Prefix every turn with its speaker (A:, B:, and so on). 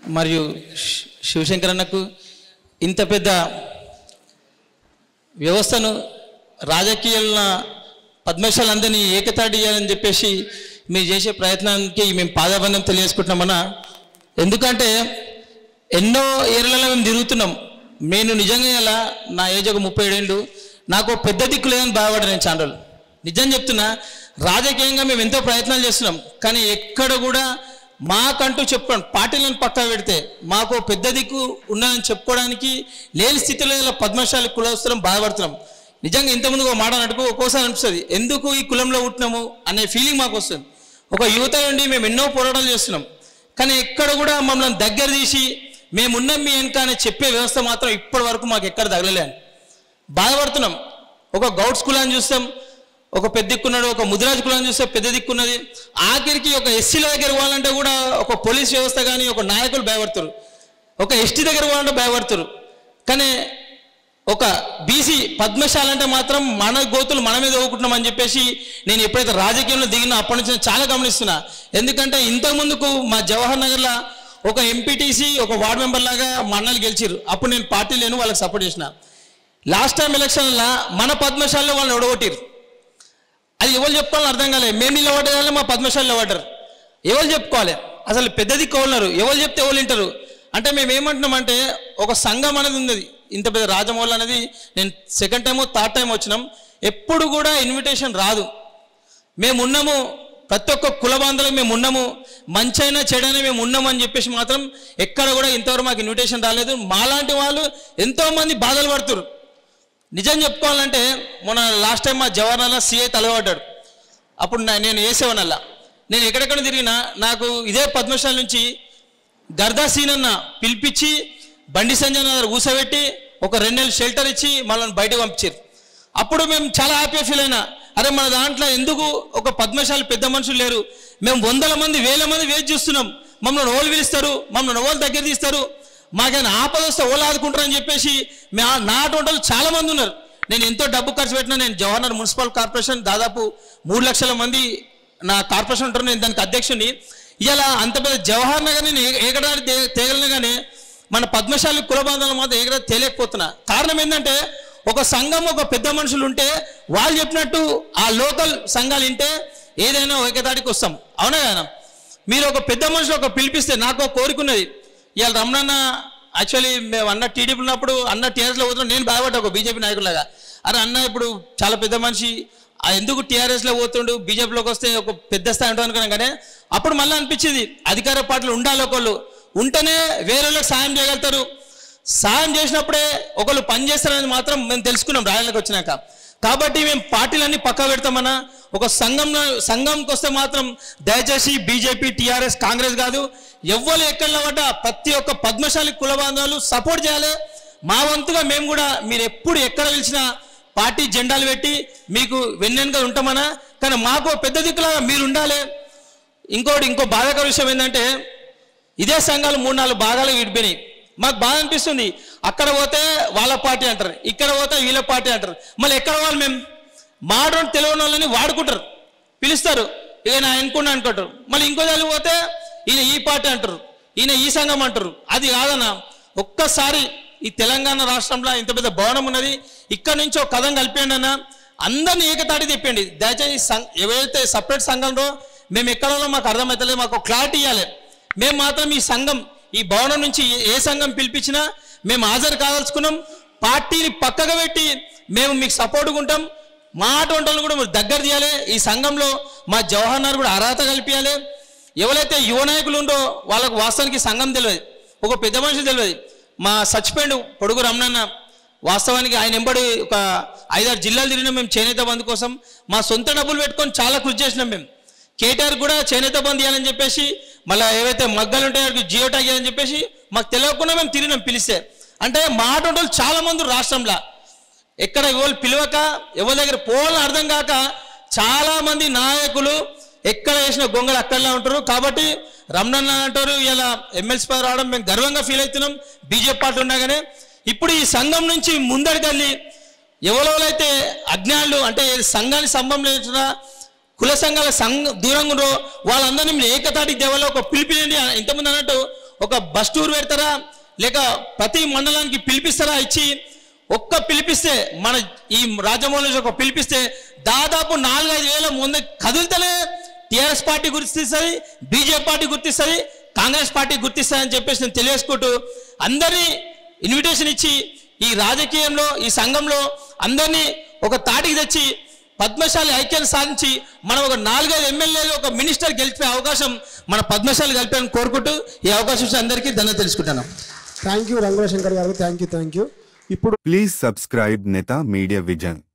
A: మరియు శి- శివశంకర్ అన్నకు ఇంత పెద్ద వ్యవస్థను రాజకీయాల పద్మశాలందరినీ ఏకతాటి చేయాలని చెప్పేసి మీరు చేసే ప్రయత్నానికి మేము పాదాబంధం తెలియజేసుకుంటున్నామన్నా ఎందుకంటే ఎన్నో ఏళ్ళలో మేము తిరుగుతున్నాం నేను నిజంగా ఇలా నా ఏజ్ ఒక ముప్పై ఏడేళ్ళు నాకు పెద్ద దిక్కు లేదని బాధపడ్డా నేను చాలా రోజులు. నిజం చెప్తున్నా రాజకీయంగా మేము ఎంతో ప్రయత్నాలు చేస్తున్నాం కానీ ఎక్కడ కూడా మాకంటూ చెప్పుకోండి పార్టీలను పక్కా పెడితే మాకు పెద్ద దిక్కు ఉన్నదని చెప్పుకోవడానికి లేని స్థితిలో ఇలా పద్మశాలి కులవస్తున్నాం బాధపడుతున్నాం నిజంగా ఇంతకుముందు ఒక మాట అన్నట్టుకు ఒక్కోసారి అనిపిస్తుంది ఎందుకు ఈ కులంలో పుట్టినాము అనే ఫీలింగ్ మాకు వస్తుంది ఒక యువత నుండి మేము ఎన్నో పోరాటాలు చేస్తున్నాం కానీ ఎక్కడ కూడా మమ్మల్ని దగ్గర తీసి మేమున్నాం మీ వెనక అని చెప్పే వ్యవస్థ మాత్రం ఇప్పటి వరకు మాకు ఎక్కడ తగలలేదు బాధపడుతున్నాం ఒక గౌడ్స్ కులాన్ని చూస్తాం ఒక పెద్ద దిక్కున్నాడు ఒక ముదిరాజ్ కులాన్ని చూస్తే పెద్ద దిక్కున్నది ఆఖరికి ఒక ఎస్సీల దగ్గర పోవాలంటే కూడా ఒక పోలీస్ వ్యవస్థ కానీ ఒక నాయకులు భయపడతారు ఒక ఎస్టీ దగ్గర పోవాలంటే భయపడతారు కానీ ఒక బీసీ పద్మశాల అంటే మాత్రం మన గోతులు మన మీద ఊకుంటున్నాం అని చెప్పేసి నేను ఎప్పుడైతే రాజకీయంలో దిగినా అప్పటి నుంచి నేను చాలా గమనిస్తున్నా ఎందుకంటే ఇంతకు ముందుకు మా జవహర్ నగర్లో ఒక ఎంపీటీసీ ఒక వార్డ్ మెంబర్ లాగా మా అన్నలు గెలిచిరు అప్పుడు నేను పార్టీ లేను వాళ్ళకి సపోర్ట్ చేసిన లాస్ట్ టైం ఎలక్షన్లో మన పద్మశాలలో వాళ్ళని ఓడగొట్టిరు అది ఎవరు చెప్పుకోవాలని అర్థం కాలేదు మేము నిలబడ్డారు మా పద్మశాలలో నిలబడ్డారు ఎవరు చెప్పుకోవాలి అసలు పెద్దది కోన్నారు ఎవరు చెప్తే ఎవరు వింటారు అంటే మేము ఏమంటున్నామంటే ఒక సంఘం అనేది ఉన్నది ఇంత పెద్ద రాజమౌళి అనేది నేను సెకండ్ టైం థర్డ్ టైం వచ్చినాం ఎప్పుడు కూడా ఇన్విటేషన్ రాదు మేము ఉన్నాము ప్రతి ఒక్క కుల బాంధవులకు మేము ఉన్నాము మంచైనా చెడైనా మేము ఉన్నాము అని చెప్పేసి మాత్రం ఎక్కడ కూడా ఇంతవరకు మాకు ఇన్విటేషన్ రాలేదు మాలాంటి వాళ్ళు ఎంతోమంది బాధలు పడుతున్నారు నిజం చెప్పుకోవాలంటే మొన్న లాస్ట్ టైం మా జవహర్లాల్ సిఐ తలబడ్డాడు అప్పుడు నా- నేను వేసేవానల్లా నేను ఎక్కడెక్కడ తిరిగినా నాకు ఇదే పద్మశాల నుంచి గర్దా సీన్ అన్న పిలిపించి బండి సంజయ్ దగ్గర కూసబెట్టి ఒక రెండు నెలలు షెల్టర్ ఇచ్చి మమ్మల్ని బయటకు పంపించారు అప్పుడు మేము చాలా హ్యాపీగా ఫీల్ అయినా అరే మన దాంట్లో ఎందుకు ఒక పద్మశాలి పెద్ద మనుషులు లేరు మేము వందల మంది వేల మంది వేచి చూస్తున్నాం మమ్మల్ని ఓళ్ళు పిలుస్తారు మమ్మల్ని ఓళ్ళు దగ్గర తీస్తారు మాకైనా ఆపద వస్తే ఓళ్ళు ఆదుకుంటారు అని చెప్పేసి మా నాటువంటి వాళ్ళు చాలా మంది ఉన్నారు నేను ఎంతో డబ్బు ఖర్చు పెట్టినా నేను జవహర్ మున్సిపల్ కార్పొరేషన్ దాదాపు మూడు లక్షల మంది నా కార్పొరేషన్ ఉంటారు నేను దానికి అధ్యక్షుని ఇలా అంత పెద్ద జవహర్ నగర్ నేను ఏ- ఏకడాడి తే- తేగలను కానీ మన పద్మశాలి కుల బాంధవులు మాత్రం ఏకడాడి తేలేకపోతున్నా కారణం ఏంటంటే ఒక సంఘం ఒక పెద్ద మనుషులు ఉంటే వాళ్ళు చెప్పినట్టు ఆ లోకల్ సంఘాలు వింటే ఏదైనా ఏకదాడికి వస్తాం అవునా కదా మీరు ఒక పెద్ద మనుషులు ఒక పిలిపిస్తే నాకు ఒక కోరిక ఉన్నది ఇవాళ రమణన్న యాక్చువల్లీ మేము అన్న టీడీపీ ఉన్నప్పుడు అన్న టీఆర్ఎస్లో పోతున్నాం నేను భయపడ్డా ఒక బీజేపీ నాయకులాగా అరే అన్న ఇప్పుడు చాలా పెద్ద మనిషి ఆ ఎందుకు టీఆర్ఎస్లో పోతుండు బీజేపీలోకి వస్తే ఒక పెద్ద స్థాయి ఉంటుంది అనుకున్నాం కానీ అప్పుడు మళ్ళీ అనిపించింది అధికార పార్టీలు ఉండాలి ఒకళ్ళు ఉంటేనే వేరే వాళ్ళకి సాయం చేయగలుగుతారు సాయం చేసినప్పుడే ఒకళ్ళు పని చేస్తారని మాత్రం మేము తెలుసుకున్నాం రాయలకు వచ్చినాక కాబట్టి మేము పార్టీలన్నీ పక్క పెడతామన్నా ఒక సంఘంలో సంఘంకి వస్తే మాత్రం దయచేసి బీజేపీ టీఆర్ఎస్ కాంగ్రెస్ కాదు ఎవ్వరు ఎక్కడ పడ్డా ప్రతి ఒక్క పద్మశాలి కుల బాంధవులు సపోర్ట్ చేయాలి మా వంతుగా మేము కూడా మీరు ఎప్పుడు ఎక్కడ పిలిచినా పార్టీ జెండాలు పెట్టి మీకు వెన్నెనుగా ఉంటామన్నా కానీ మాకు పెద్ద దిక్కులాగా మీరు ఉండాలి ఇంకోటి ఇంకో బాధాకర విషయం ఏంటంటే ఇదే సంఘాలు మూడు నాలుగు భాగాలు విడిపోయినాయి మాకు బాధ అనిపిస్తుంది అక్కడ పోతే వాళ్ళ పార్టీ అంటారు ఇక్కడ పోతే వీళ్ళ పార్టీ అంటారు మళ్ళీ ఎక్కడ వాళ్ళు మేము మాడని తెలియని వాళ్ళని వాడుకుంటారు పిలుస్తారు ఇక నా ఎన్నుకున్నా అనుకుంటారు మళ్ళీ ఇంకో దాని పోతే ఈయన ఈ పార్టీ అంటారు ఈయన ఈ సంఘం అంటారు అది కాదన్న ఒక్కసారి ఈ తెలంగాణ రాష్ట్రంలో ఇంత పెద్ద భవనం ఉన్నది ఇక్కడ నుంచి ఒక కథం కలిపేయండి అన్న అందరినీ ఏకతాటి తెప్పండి దయచేసి సం- ఎవరైతే సపరేట్ సంఘంలో మేము ఎక్కడో మాకు అర్థమవుతలేదు మాకు క్లారిటీ ఇవ్వాలి మేము మాత్రం ఈ సంఘం ఈ భవనం నుంచి ఏ- ఏ సంఘం పిలిపించినా మేము హాజరు కాదలుచుకున్నాం పార్టీని పక్కగా పెట్టి మేము మీకు సపోర్ట్గా ఉంటాం మా అటువంటి వాళ్ళని కూడా మీరు దగ్గర తీయాలి ఈ సంఘంలో మా జవహర్ నగర్ కూడా అర్హత కల్పించాలి ఎవరైతే యువ నాయకులు ఉందో వాళ్ళకు వాస్తవానికి ఈ సంఘం తెలియదు ఒక పెద్ద మనిషి తెలియదు మా సచిపోయిండు పొడుగు రమణన్న వాస్తవానికి ఆయన ఎంబడి ఒక ఐదారు జిల్లాలు తిరిగినాం మేము చేనేత బంధు కోసం మా సొంత డబ్బులు పెట్టుకొని చాలా కృషి చేసినాం మేము కేటీఆర్ కూడా చేనేత బంద్ ఇవ్వాలని చెప్పేసి మళ్ళీ ఏవైతే మగ్గలు ఉంటాయో వాటికి జియో ట్యాగ్ ఇవ్వాలని చెప్పేసి మాకు తెలియకుండా మేము తిరిగినాం పిలిస్తే అంటే మా అటువంటి వాళ్ళు చాలా మంది రాష్ట్రంలో ఎక్కడ ఎవరు పిలవక ఎవరి దగ్గర పోవాలని అర్థం కాక చాలా మంది నాయకులు ఎక్కడ వేసిన గొంగలు అక్కడలా ఉంటారు కాబట్టి రమణన్న అంటారు ఇలా ఎమ్మెల్సీ పదవి రావడం మేము గర్వంగా ఫీల్ అవుతున్నాం బీజేపీ పార్టీ ఉండగానే ఇప్పుడు ఈ సంఘం నుంచి ముందడికెళ్ళి ఎవరెవరైతే అజ్ఞానులు అంటే సంఘానికి సంబంధం లేకుండా కుల సంఘాల సంఘ దూరంగా ఉన్నారో వాళ్ళందరినీ మీరు ఏకతాటికి దేవాలో ఒక పిలిపినండి ఇంతకుముందు అన్నట్టు ఒక బస్ టూర్ పెడతారా లేక ప్రతి మండలానికి పిలిపిస్తారా ఇచ్చి ఒక్క పిలిపిస్తే మన ఈ రాజమౌళి నుంచి ఒక పిలిపిస్తే దాదాపు నాలుగైదు వేల ముందు కదులుతలే టీఆర్ఎస్ పార్టీ గుర్తిస్తుంది బీజేపీ పార్టీ గుర్తిస్తుంది కాంగ్రెస్ పార్టీ గుర్తిస్తుంది అని చెప్పేసి నేను తెలియజేసుకుంటూ అందరినీ ఇన్విటేషన్ ఇచ్చి ఈ రాజకీయంలో ఈ సంఘంలో అందరినీ ఒక తాటికి తెచ్చి పద్మశాలి ఐక్యాన్ని సాధించి మనం ఒక నాలుగైదు ఎమ్మెల్యేలు ఒక మినిస్టర్ గెలిపే అవకాశం మన పద్మశాలి కలిపాలని కోరుకుంటూ ఈ అవకాశం ఇచ్చిన అందరికీ ధన్యవాదాలు తెలుసుకుంటున్నాం
B: థ్యాంక్ యూ రంగుల శంకర్ గారు థ్యాంక్ యూ థ్యాంక్ యూ ఇప్పుడు
C: Please subscribe Neta Media Vision.